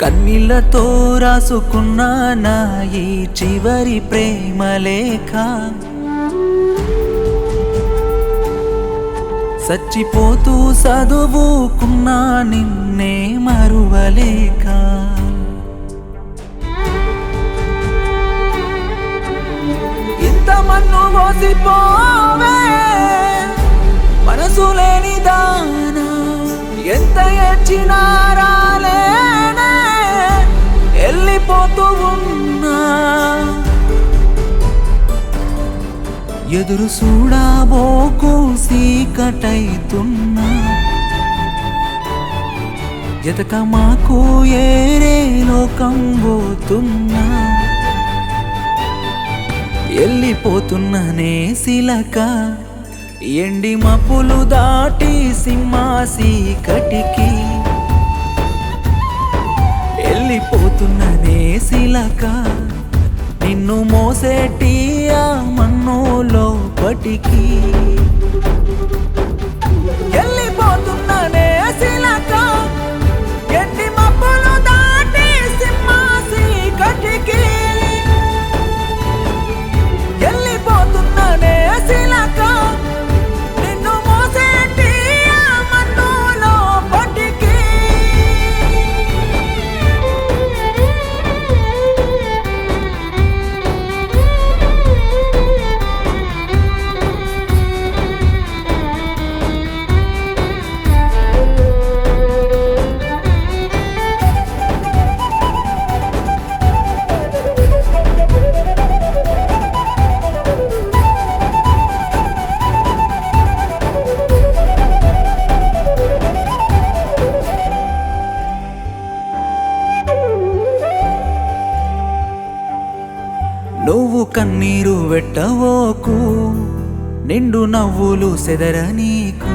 కన్నీళ్లతో రాసుకున్న నా ఈ చివరి ప్రేమ లేఖ సచ్చిపోతూ చదువుకున్నా నిన్నే మరువలేక ఇంత మన్ను మోసిపోవే మనసు లేని దానా ఎంత ఏడ్చినా రాలేనే వెళ్ళిపోతూ ఉన్నా ఎదురు చూడాబోకు సీకటైతున్నా ఎతక మాకు ఏరే లోకం పోతున్నా వెళ్ళిపోతున్ననే శిలక ఎండి మపులు దాటి సింహాసి కటికి వెళ్ళిపోతున్ననే శిలక నిన్ను మోసేటి ఆ మన్నులో పటికి వెళ్ళిపోతున్ననే శిలక ఎండి మబ్బులు దాటి సింహాసి కటికి వెళ్ళిపోతున్ననే శిలక నిన్ను మోసేటి ఆ మన్నులో పటికి నువ్వు కన్నీరు వెట్టవోకు నిండు నవ్వులు సెదర నీకు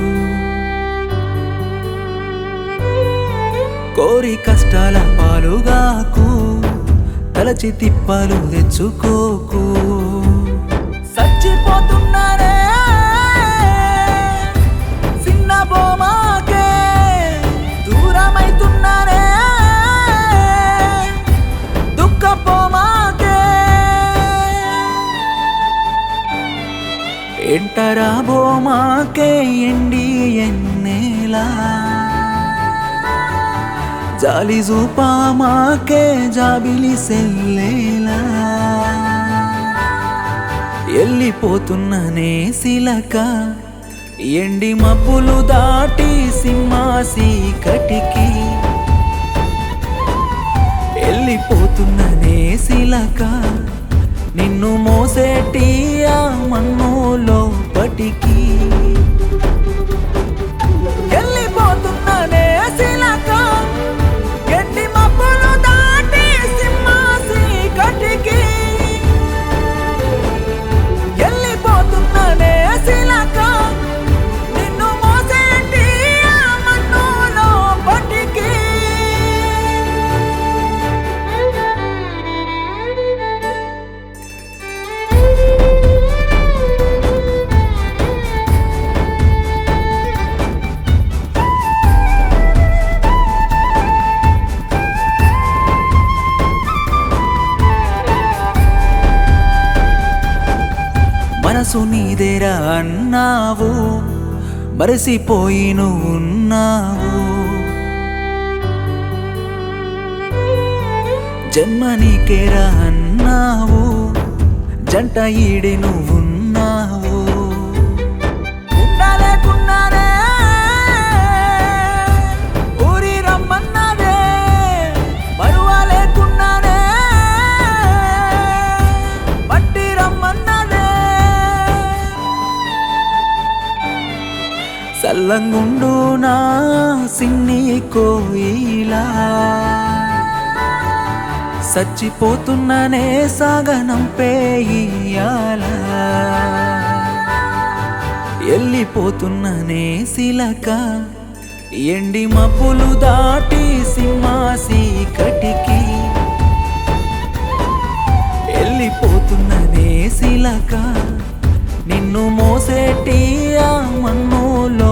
కోరి కష్టాల పాలుగాకు తలచి తిప్పలు తెచ్చుకోకు సచ్చిపోతున్నారే చిన్న బొమ్మకే దూరమైతున్నారే దుఃఖపోమాకే ఎంటరా బోమాకే ఎండి ఎన్నేలా జాలి జూపామాకే జాబిలి సెల్లేలా వెళ్ళిపోతున్ననే శిలక ఎండి మబ్బులు దాటి సింహాసి కటికి వెళ్ళిపోతున్ననే శిలక నిన్ను మోసేటి ఆ మన్నులో పటికి వెళ్ళిపోతున్ననే శిలక గట్టి మబ్బులు దాటి సింహాసి కటికి వెళ్ళిపోతున్ననే శిలక నిన్ను మోసేటి ఆ మన్నులో పటికి మనసు నీదేరా అన్నావు మరసిపోయి నువ్వు ఉన్నావు జన్మ నీకేరా అన్నావు జంట ఈడి నువ్వున్నావు ఉండలేకున్నానే ఊరి రమ్మన్నదే మరువలేకున్నానే పట్టి రమ్మన్నదే సల్లంగుండు నా సిన్ని కోయిలా సచ్చిపోతున్ననే సాగనం పేయాల వెళ్ళిపోతున్ననే శిలక ఎండి మబ్బులు దాటి సింహాసి కటికి వెళ్ళిపోతున్ననే శిలక నిన్ను మోసేటి ఆ మన్నులో